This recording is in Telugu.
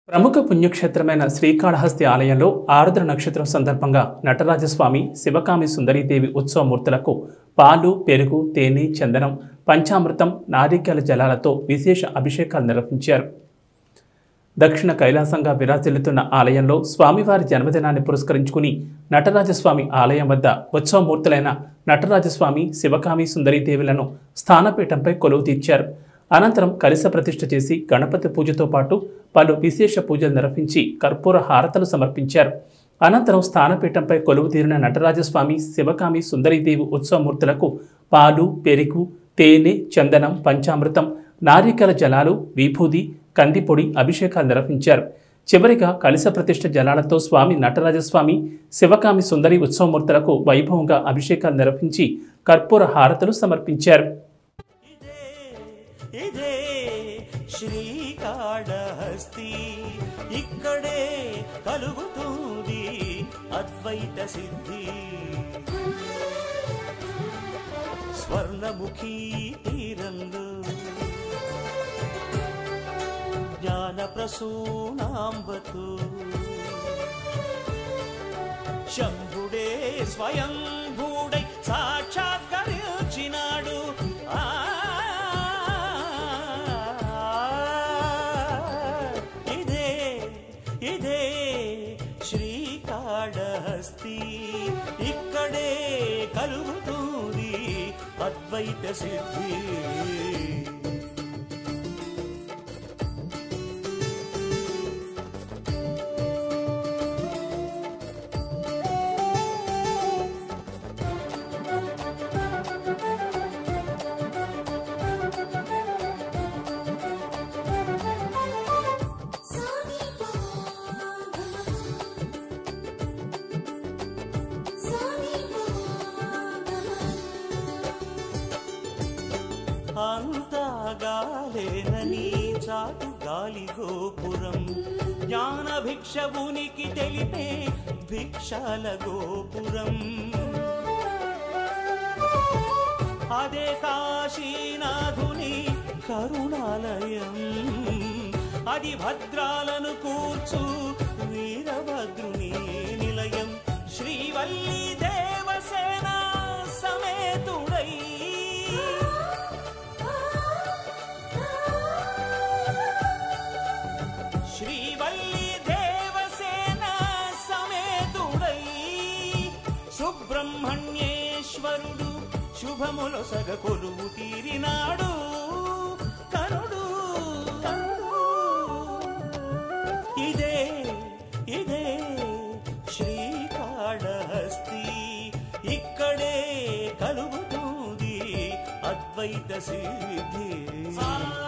ప్రముఖ పుణ్యక్షేత్రమైన శ్రీకాళహస్తి ఆలయంలో ఆరుద్ర నక్షత్రం సందర్భంగా నటరాజస్వామి శివకామి సుందరీదేవి ఉత్సవమూర్తులకు పాలు పెరుగు తేనె చందనం పంచామృతం నారికేల జలాలతో విశేష అభిషేకాలు నిర్వహించారు దక్షిణ కైలాసంగా విరాజిల్లుతున్న ఆలయంలో స్వామివారి జన్మదినాన్ని పురస్కరించుకుని నటరాజస్వామి ఆలయం వద్ద ఉత్సవమూర్తులైన నటరాజస్వామి శివకామి సుందరీదేవులను స్థానపీఠంపై కొలువు తీర్చారు అనంతరం కలిస ప్రతిష్ఠ చేసి గణపతి పూజతో పాటు పలు విశేష పూజలు నిర్వహించి కర్పూర హారతలు సమర్పించారు అనంతరం స్థానపీఠంపై కొలువు తీరిన నటరాజస్వామి శివకామి సుందరీదేవి ఉత్సవమూర్తులకు పాలు పెరుగు తేనె చందనం పంచామృతం నారికల జలాలు విభూది కందిపొడి అభిషేకాలు నిర్వహించారు చివరిగా కలిస ప్రతిష్ఠ జలాలతో స్వామి నటరాజస్వామి శివకామి సుందరి ఉత్సవమూర్తులకు వైభవంగా అభిషేకాలు నిర్వహించి కర్పూర హారతలు సమర్పించారు ఇదే ఇదే శ్రీకాళహస్తి ఇక్కడే కలుగుతుంది అద్వైత సిద్ధి స్వర్ణముఖీ తీరంలో జ్ఞాన ప్రసూనాంబతు శంభుడే స్వయం భూడై సాక్షాత్కరించినాడు ఆ, ఇదే ఇదే శ్రీకాళహస్తి ఇక్కడే కలుగుతుంది అద్వైత సిద్ధి సాని పాద సాని పాద అంతా గాలేనని చాటు గాలి గోపురం జ్ఞాన భిక్షవునికి తెలిపే భిక్షాల గోపురం అదే కాశీనాథుని కరుణాలయం అది భద్రాలను కూర్చు వీరభద్రుని నిలయం శ్రీవల్లి దేవసేన సమేతుడై శ్రీవల్లి దేవసేన సమేతుడై సుబ్రహ్మణ్యేశ్వరుడు శుభముల సగ కొలువు తీరినాడు కరుడు ఇదే ఇదే శ్రీకాళహస్తి ఇక్కడే కలుగుతుంది అద్వైత సిద్ధి